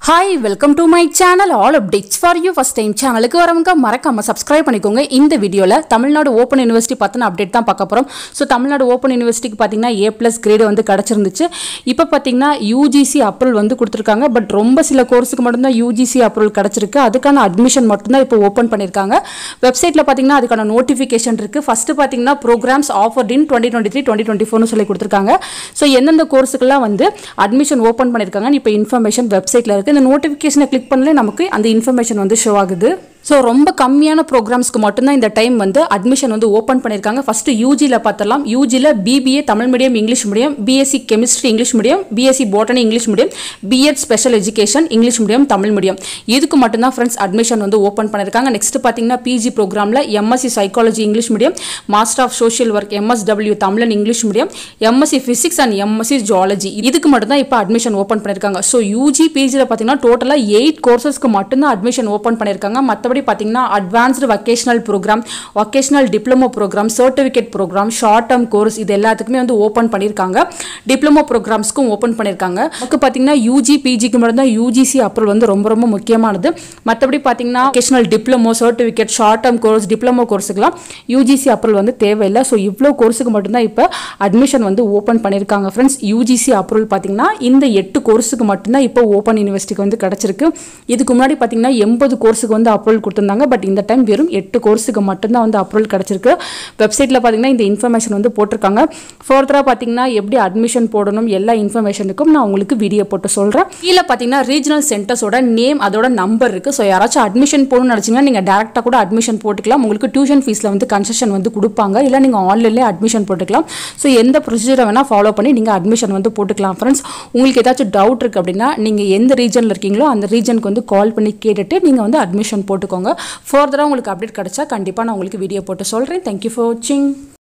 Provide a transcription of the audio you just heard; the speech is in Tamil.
hi welcome to my channel all updates for you first time சேனலுக்கு வரவங்க மறக்காம சப்ஸ்கிரைப் பண்ணிக்கோங்க இந்த வீடியோவில் தமிழ்நாடு ஓப்பன் யூனிவர்சிட்டி பற்றின அப்டேட் தான் பார்க்க போகிறோம் ஸோ தமிழ்நாடு ஓப்பன் யூனிவர்சிட்டிக்கு பார்த்தீங்கன்னா ஏ ப்ளஸ் கிரேடு வந்து கிடச்சிருந்துச்சு இப்போ பார்த்தீங்கன்னா யூஜிசி அப்ரூவல் வந்து கொடுத்துருக்காங்க பட் ரொம்ப சில கோர்ஸுக்கு மட்டும்தான் யூஜிசி அப்ரூவல் கிடச்சிருக்கு அதுக்கான அட்மிஷன் மட்டும்தான் இப்போ ஓப்பன் பண்ணியிருக்காங்க வெப்சைட்டில் பார்த்தீங்கன்னா அதுக்கான நோட்டிஃபிகேஷன் இருக்குது ஃபஸ்ட்டு பார்த்தீங்கன்னா programs offered in twenty twenty three twenty twenty ஃபோர்னு சொல்லி கொடுத்துருக்காங்க ஸோ எந்தெந்த கோர்ஸுக்கெல்லாம் வந்து அட்மிஷன் ஓப்பன் பண்ணியிருக்காங்க இப்போ இன்ஃபர்மேஷன் வெப்சைட்டில் இருக்குது இந்த நோட்டிஃபிகேஷனை கிளிக் பண்ணல நமக்கு அந்த இன்ஃபர்மேஷன் வந்து ஷோ ஆகுது ஸோ ரொம்ப கம்மியான ப்ரோக்ராம்ஸ்க்கு மட்டும்தான் இந்த டைம் வந்து அட்மிஷன் வந்து ஓப்பன் பண்ணியிருக்காங்க ஃபஸ்ட்டு யூஜியில் பார்த்தலாம் யூஜியில் BBA Tamil medium English medium BSc chemistry English medium BSc botany English medium BEd special education English medium Tamil medium இதுக்கு மட்டும்தான் ஃப்ரெண்ட்ஸ் அட்மிஷன் வந்து ஓப்பன் பண்ணியிருக்காங்க நெக்ஸ்ட் பார்த்தீங்கன்னா பிஜி ப்ரோக்ராமில் MSc psychology English medium master of social work MSW Tamil and English medium MSc physics and MSc zoology இதுக்கு மட்டும்தான் இப்போ அட்மிஷன் ஓப்பன் பண்ணியிருக்காங்க ஸோ யூஜி பிஜியில் பார்த்தீங்கன்னா டோட்டலாக எயிட் கோர்சஸ்க்கு மட்டும்தான் அட்மிஷன் ஓப்பன் பண்ணியிருக்காங்க மற்றபடி பார்த்தீங்கன்னா advanced vocational program vocational diploma program certificate program short term course இது எல்லாத்துக்குமே வந்து ஓப்பன் பண்ணியிருக்காங்க டிப்ளமோ ப்ரோக்ராம்ஸ்க்கும் ஓப்பன் பண்ணியிருக்காங்க நமக்கு பார்த்தீங்கன்னா யூஜி பிஜிக்கு மட்டும்தான் யூஜிசி அப்ரூவல் வந்து ரொம்ப ரொம்ப முக்கியமானது மற்றபடி பார்த்தீங்கன்னா vocational diploma certificate short term course diploma கோர்ஸுக்கெல்லாம் யூஜிசி அப்ரூவல் வந்து தேவையில்லை ஸோ இவ்வளோ கோர்ஸுக்கு மட்டும்தான் இப்போ அட்மிஷன் வந்து ஓப்பன் பண்ணியிருக்காங்க ஃப்ரெண்ட்ஸ் யூஜிசி அப்ரூவல் பார்த்தீங்கன்னா இந்த எட்டு கோர்ஸுக்கு மட்டும்தான் இப்போ ஓப்பன் யூனிவர்சிட்டிக்கு வந்து கிடச்சிருக்கு இதுக்கு முன்னாடி பார்த்தீங்கன்னா எண்பது கோர்ஸுக்கு வந்து அப்ரூவல் கொடுத்துருந்தாங்க பட் இந்த டைம் வெறும் எட்டு கோர்ஸுக்கு மட்டும்தான் வந்து அப்ரூவல் கிடச்சிருக்கு வெப்சைட்டில் பார்த்தீங்கன்னா இந்த இன்ஃபர்மேஷன் வந்து போட்டிருக்காங்க ஃபர்தராக பார்த்தீங்கன்னா எப்படி அட்மிஷன் போடணும் எல்லா இன்ஃபர்மேஷனுக்கும் நான் உங்களுக்கு வீடியோ போட்டு சொல்கிறேன் கீழே பார்த்தீங்கன்னா ரீஜனல் சென்டர்ஸோட நேம் அதோட நம்பர் இருக்குது ஸோ யாராச்சும் அட்மிஷன் போகணும்னு நினச்சிங்கன்னா நீங்கள் டேரெக்டாக கூட அட்மிஷன் போட்டுக்கலாம் உங்களுக்கு டியூஷன் ஃபீஸில் வந்து கன்செஷன் வந்து கொடுப்பாங்க இல்லை நீங்கள் ஆன்லைன்லேயே அட்மிஷன் போட்டுக்கலாம் ஸோ எந்த ப்ரொசீஜரை வேணால் ஃபாலோ பண்ணி நீங்கள் அட்மிஷன் வந்து போட்டுக்கலாம் ஃப்ரெண்ட்ஸ் உங்களுக்கு ஏதாச்சும் டவுட் இருக்குது அப்படின்னா நீங்கள் எந்த ரீஜனில் இருக்கீங்களோ அந்த ரீஜனுக்கு வந்து கால் பண்ணி கேட்டுட்டு நீங்கள் வந்து அட்மிஷன் போட்டுக்கோங்க ஃபர்தராக உங்களுக்கு அப்டேட் கிடச்சா கண்டிப்பாக நான் உங்களுக்கு வீடியோ போட்டு சொல்கிறேன் தேங்க்யூ ஃபார் வாட்சிங்